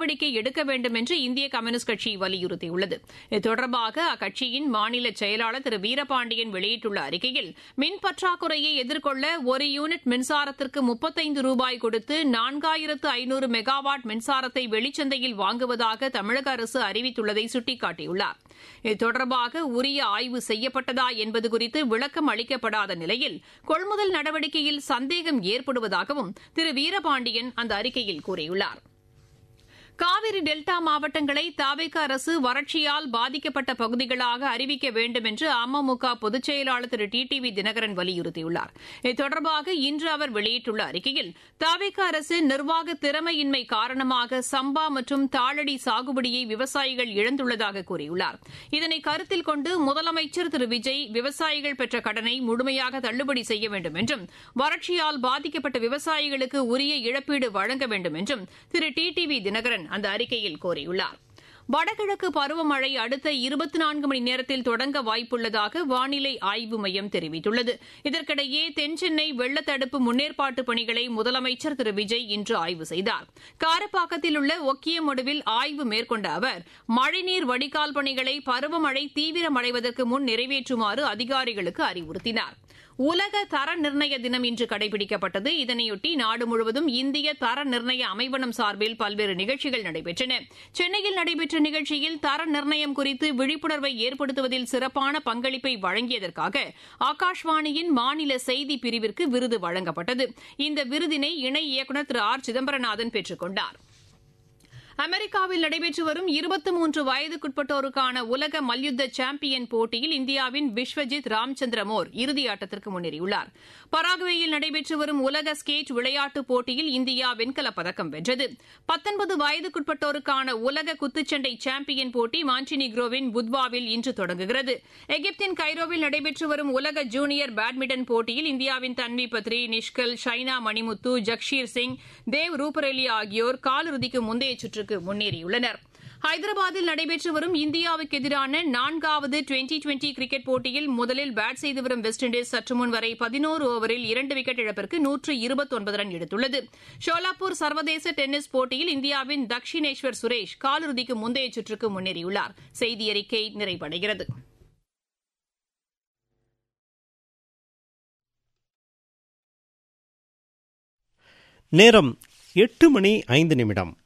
நடவடிக்கை எடுக்க வேண்டும் என்று இந்திய கம்யூனிஸ்ட் கட்சி வலியுறுத்தியுள்ளது இது தொடர்பாக அக்கட்சியின் மாநில செயலாளர் திரு வீரபாண்டியன் வெளியிட்டுள்ள அறிக்கையில் மின் பற்றாக்குறையை எதிர்கொள்ள ஒரு யூனிட் மின்சாரத்திற்கு முப்பத்தைந்து ரூபாய் கொடுத்து நான்காயிரத்து ஐநூறு மெகாவாட் மின்சாரத்தை வெளிச்சந்தையில் வாங்குவதாக தமிழக அரசு அறிவித்துள்ளதை சுட்டிக்காட்டியுள்ளார் இது தொடர்பாக உரிய ஆய்வு செய்யப்பட்டதா என்பது குறித்து விளக்கம் அளிக்கப்படாத நிலையில் கொள்முதல் நடவடிக்கையில் சந்தேகம் ஏற்படுவதாகவும் திரு வீரபாண்டியன் அந்த அறிக்கையில் கூறியுள்ளார் காவிரி டெல்டா மாவட்டங்களை தாவேக அரசு வறட்சியால் பாதிக்கப்பட்ட பகுதிகளாக அறிவிக்க வேண்டும் என்று அமமுக பொதுச் செயலாளர் திரு டி டி வி தினகரன் வலியுறுத்தியுள்ளார் இது தொடர்பாக இன்று அவர் வெளியிட்டுள்ள அறிக்கையில் தாவேக அரசு நிர்வாக திறமையின்மை காரணமாக சம்பா மற்றும் தாளடி சாகுபடியை விவசாயிகள் இழந்துள்ளதாக கூறியுள்ளார் இதனை கருத்தில் கொண்டு முதலமைச்சர் திரு விஜய் விவசாயிகள் பெற்ற கடனை முழுமையாக தள்ளுபடி செய்ய வேண்டும் என்றும் வறட்சியால் பாதிக்கப்பட்ட விவசாயிகளுக்கு உரிய இழப்பீடு வழங்க வேண்டும் என்றும் திரு டி டி வி தினகரன் அந்த அறிக்கையில் கோரியுள்ளார் வடகிழக்கு பருவமழை அடுத்த இருபத்தி நான்கு மணி நேரத்தில் தொடங்க வாய்ப்புள்ளதாக வானிலை ஆய்வு மையம் தெரிவித்துள்ளது இதற்கிடையே தென்சென்னை வெள்ளத்தடுப்பு முன்னேற்பாட்டு பணிகளை முதலமைச்சர் திரு விஜய் இன்று ஆய்வு செய்தார் காரப்பாக்கத்தில் உள்ள ஒக்கியமடுவில் ஆய்வு மேற்கொண்ட அவர் மழைநீர் வடிகால் பணிகளை பருவமழை தீவிரமடைவதற்கு முன் நிறைவேற்றுமாறு அதிகாரிகளுக்கு அறிவுறுத்தினார் உலக தர நிர்ணய தினம் இன்று கடைபிடிக்கப்பட்டது இதனையொட்டி நாடு முழுவதும் இந்திய தர நிர்ணய அமைவனம் சார்பில் பல்வேறு நிகழ்ச்சிகள் நடைபெற்றன சென்னையில் நடைபெற்ற நிகழ்ச்சியில் தர நிர்ணயம் குறித்து விழிப்புணர்வை ஏற்படுத்துவதில் சிறப்பான பங்களிப்பை வழங்கியதற்காக ஆகாஷ்வாணியின் மாநில செய்தி பிரிவிற்கு விருது வழங்கப்பட்டது இந்த விருதினை இணை இயக்குநர் திரு ஆர் சிதம்பரநாதன் பெற்றுக் கொண்டாா் அமெரிக்காவில் நடைபெற்று வரும் இருபத்தி மூன்று வயதுக்குட்பட்டோருக்கான உலக மல்யுத்த சாம்பியன் போட்டியில் இந்தியாவின் விஸ்வஜித் ராம்சந்திரமோர் இறுதியாட்டத்திற்கு முன்னேறியுள்ளார் பராகுவேயில் நடைபெற்று வரும் உலக ஸ்கேட் விளையாட்டுப் போட்டியில் இந்தியா வெண்கலப் பதக்கம் வென்றது பத்தொன்பது வயதுக்குட்பட்டோருக்கான உலக குத்துச்சண்டை சாம்பியன் போட்டி மான்டினிக்ரோவின் புத்வாவில் இன்று தொடங்குகிறது எகிப்தின் கைரோவில் நடைபெற்று வரும் உலக ஜூனியர் பேட்மிண்டன் போட்டியில் இந்தியாவின் தன்வி பத்ரி நிஷ்கல் ஷைனா மணிமுத்து ஜக்ஷீர் சிங் தேவ் ரூபரேலி ஆகியோர் காலிறுதிக்கு முந்தைய சுற்றுக்கு முன்னேறியுள்ளனர் ஹைதராபாத்தில் நடைபெற்று வரும் இந்தியாவுக்கு எதிரான நான்காவது டுவெண்டி டுவெண்டி கிரிக்கெட் போட்டியில் முதலில் பேட் செய்து வரும் வெஸ்ட் இண்டீஸ் சற்று முன் வரை பதினோரு ஓவரில் இரண்டு விக்கெட் இழப்பிற்கு நூற்று இருபத்தொன்பது ரன் எடுத்துள்ளது ஷோலாப்பூர் சர்வதேச டென்னிஸ் போட்டியில் இந்தியாவின் தக்ஷினேஸ்வர் சுரேஷ் காலிறுதிக்கு முந்தைய சுற்றுக்கு முன்னேறியுள்ளார் செய்தி அறிக்கை நிறைவடைகிறது நேரம் எட்டு மணி ஐந்து நிமிடம்